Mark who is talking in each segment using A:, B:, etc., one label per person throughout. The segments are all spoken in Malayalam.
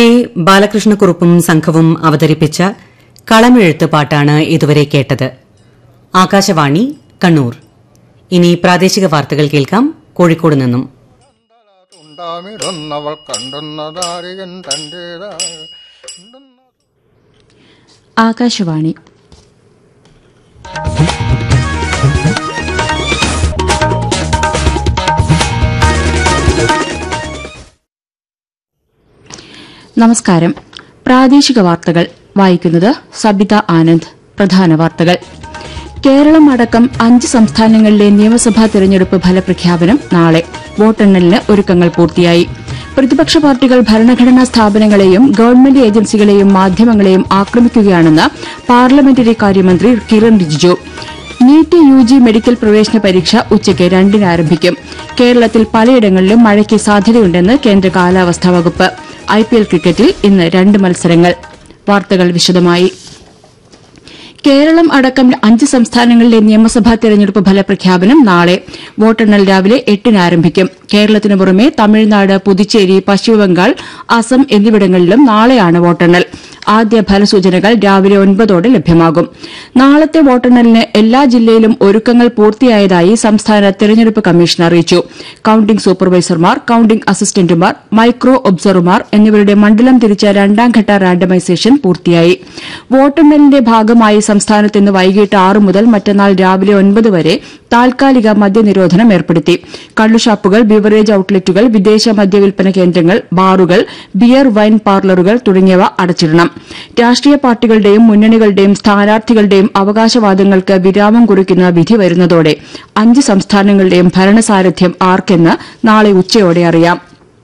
A: കെ ബാലകൃഷ്ണക്കുറുപ്പും സംഘവും അവതരിപ്പിച്ച കളമെഴുത്ത് പാട്ടാണ് ഇതുവരെ കേട്ടത് ആകാശവാണി കണ്ണൂർ ഇനി പ്രാദേശിക വാർത്തകൾ കേൾക്കാം കോഴിക്കോട് നിന്നും
B: ഉണ്ടാമിരുന്നവൾ കണ്ടുന്നതാരികൻ തന്റേതായ
C: ആകാശവാണി നമസ്കാരം പ്രാദേശിക വാർത്തകൾ വായിക്കുന്നത് സബിത ആനന്ദ് പ്രധാന വാർത്തകൾ കേരളം അടക്കം അഞ്ച് സംസ്ഥാനങ്ങളിലെ നിയമസഭാ തെരഞ്ഞെടുപ്പ് ഫലപ്രഖ്യാപനം നാളെ വോട്ടെണ്ണലിന് ഒരുക്കങ്ങൾ പൂർത്തിയായി പ്രതിപക്ഷ പാർട്ടികൾ ഭരണഘടനാ സ്ഥാപനങ്ങളെയും ഗവൺമെന്റ് ഏജൻസികളെയും മാധ്യമങ്ങളെയും ആക്രമിക്കുകയാണെന്ന് പാർലമെന്ററി കാര്യമന്ത്രി Kiren Rijiju NEET U G medical പ്രവേശന പരീക്ഷ ഉച്ചയ്ക്ക് രണ്ടിന് ആരംഭിക്കും കേരളത്തിൽ പലയിടങ്ങളിലും മഴയ്ക്ക് സാധ്യതയുണ്ടെന്ന് കേന്ദ്ര കാലാവസ്ഥാ വകുപ്പ് ഐപിഎൽ ക്രിക്കറ്റിൽ ഇന്ന് രണ്ട് മത്സരങ്ങൾ വാർത്തകൾ വിശദമായി കേരളം അടക്കം അഞ്ച് സംസ്ഥാനങ്ങളിലെ നിയമസഭാ തെരഞ്ഞെടുപ്പ് ഫലപ്രഖ്യാപനം നാളെ വോട്ടെണ്ണൽ രാവിലെ എട്ടിന് ആരംഭിക്കും കേരളത്തിന് പുറമെ തമിഴ്നാട് പുതുച്ചേരി പശ്ചിമബംഗാൾ അസം എന്നിവിടങ്ങളിലും നാളെയാണ് വോട്ടെണ്ണൽ ആദ്യ ഫലസൂചനകൾ രാവിലെ ഒൻപതോടെ ലഭ്യമാകും നാളത്തെ വോട്ടെണ്ണലിന് എല്ലാ ജില്ലയിലും ഒരുക്കങ്ങൾ പൂർത്തിയായതായി സംസ്ഥാന തെരഞ്ഞെടുപ്പ് കമ്മീഷൻ അറിയിച്ചു കൌണ്ടിംഗ് സൂപ്പർവൈസർമാർ കൌണ്ടിംഗ് അസിസ്റ്റന്റുമാർ മൈക്രോ ഒബ്സർവർമാർ എന്നിവരുടെ മണ്ഡലം തിരിച്ച രണ്ടാംഘട്ട റാൻഡമൈസേഷൻ പൂർത്തിയായി വോട്ടെണ്ണലിന്റെ ഭാഗമായി സംസ്ഥാനത്ത് ഇന്ന് വൈകിട്ട് ആറ് മുതൽ മറ്റന്നാൾ രാവിലെ ഒൻപത് വരെ താൽക്കാലിക മദ്യനിരോധനം ഏർപ്പെടുത്തി കള്ളുഷാപ്പുകൾ ബിവറേജ് ഔട്ട്ലെറ്റുകൾ വിദേശ മദ്യവിൽപ്പന കേന്ദ്രങ്ങൾ ബാറുകൾ ബിയർ വൈൻ പാർലറുകൾ തുടങ്ങിയവ അടച്ചിടണം രാഷ്ട്രീയ പാർട്ടികളുടെയും മുന്നണികളുടെയും സ്ഥാനാർത്ഥികളുടെയും അവകാശവാദങ്ങൾക്ക് വിരാമം കുറിക്കുന്ന വിധി വരുന്നതോടെ അഞ്ച് സംസ്ഥാനങ്ങളുടെയും ഭരണസാരഥ്യം ആർക്കെന്ന് നാളെ ഉച്ചയോടെ അറിയാം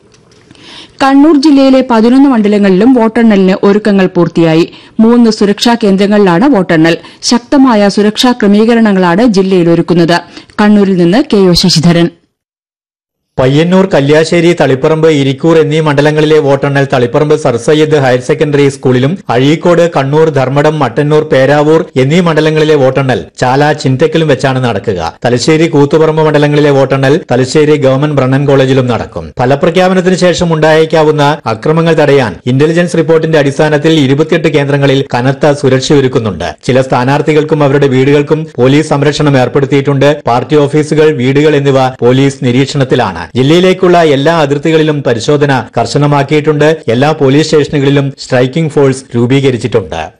C: കണ്ണൂർ ജില്ലയിലെ പതിനൊന്ന് മണ്ഡലങ്ങളിലും വോട്ടെണ്ണലിന് ഒരുക്കങ്ങൾ പൂർത്തിയായി മൂന്ന് സുരക്ഷാ കേന്ദ്രങ്ങളിലാണ് വോട്ടെണ്ണൽ ശക്തമായ സുരക്ഷാ ക്രമീകരണങ്ങളാണ് ജില്ലയിൽ ഒരുക്കുന്നത് കണ്ണൂരിൽ നിന്ന് കെ ഒ ശശിധരൻ
D: പയ്യന്നൂർ കല്യാശ്ശേരി തളിപ്പറമ്പ് ഇരിക്കൂർ എന്നീ മണ്ഡലങ്ങളിലെ വോട്ടെണ്ണൽ Taliparamba Sir Syed higher secondary സ്കൂളിലും അഴീക്കോട് കണ്ണൂർ ധർമ്മടം മട്ടന്നൂർ പേരാവൂർ എന്നീ മണ്ഡലങ്ങളിലെ വോട്ടെണ്ണൽ ചാല ചിന്തക്കലും വെച്ചാണ് നടക്കുക തലശ്ശേരി കൂത്തുപറമ്പ് മണ്ഡലങ്ങളിലെ വോട്ടെണ്ണൽ തലശ്ശേരി ഗവൺമെന്റ് ബ്രണ്ണൻ കോളേജിലും നടക്കും ഫലപ്രഖ്യാപനത്തിന് ശേഷം ഉണ്ടായേക്കാവുന്ന അക്രമങ്ങൾ തടയാൻ ഇന്റലിജൻസ് റിപ്പോർട്ടിന്റെ അടിസ്ഥാനത്തിൽ ഇരുപത്തിയെട്ട് കേന്ദ്രങ്ങളിൽ കനത്ത സുരക്ഷയൊരുക്കുന്നുണ്ട് ചില സ്ഥാനാർത്ഥികൾക്കും അവരുടെ വീടുകൾക്കും പോലീസ് സംരക്ഷണം ഏർപ്പെടുത്തിയിട്ടുണ്ട് പാർട്ടി ഓഫീസുകൾ വീടുകൾ എന്നിവ പോലീസ് നിരീക്ഷണത്തിലാണ് ജില്ലയിലേക്കുള്ള എല്ലാ അതിർത്തികളിലും പരിശോധന കർശനമാക്കിയിട്ടുണ്ട് എല്ലാ പോലീസ് സ്റ്റേഷനുകളിലും സ്ട്രൈക്കിംഗ് ഫോഴ്സ് രൂപീകരിച്ചിട്ടുണ്ട്